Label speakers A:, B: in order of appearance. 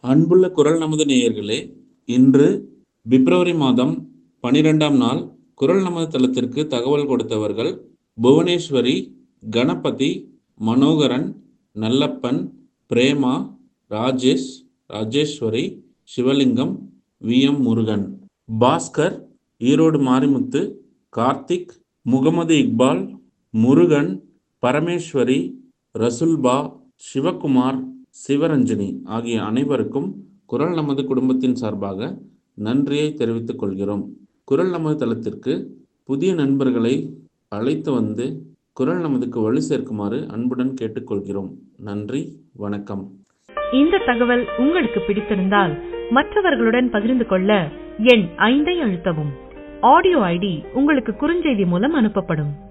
A: அன்புள்ள குரல் நமது நேயர்களே இன்று பிப்ரவரி மாதம் பனிரெண்டாம் நாள் குரல் நமது தளத்திற்கு தகவல் கொடுத்தவர்கள் புவனேஸ்வரி கணபதி மனோகரன் நல்லப்பன் பிரேமா ராஜேஷ் ராஜேஸ்வரி சிவலிங்கம் வி எம் முருகன் பாஸ்கர் ஈரோடு மாரிமுத்து கார்த்திக் முகமது இக்பால் முருகன் பரமேஸ்வரி ரசுல்பா சிவகுமார் சிவரஞ்சனி ஆகிய அனைவருக்கும் குரல் நமது குடும்பத்தின் சார்பாக நன்றியை தெரிவித்துக் கொள்கிறோம் குரல் நமது தளத்திற்கு புதிய நண்பர்களை அழைத்து வந்து குரல் நமதுக்கு வலு சேர்க்குமாறு அன்புடன் கேட்டுக்கொள்கிறோம் நன்றி வணக்கம்
B: இந்த தகவல் உங்களுக்கு பிடித்திருந்தால் மற்றவர்களுடன் பகிர்ந்து கொள்ள எண் ஐந்தை அழுத்தவும் ஆடியோ ஐடி உங்களுக்கு குறுஞ்செய்தி மூலம் அனுப்பப்படும்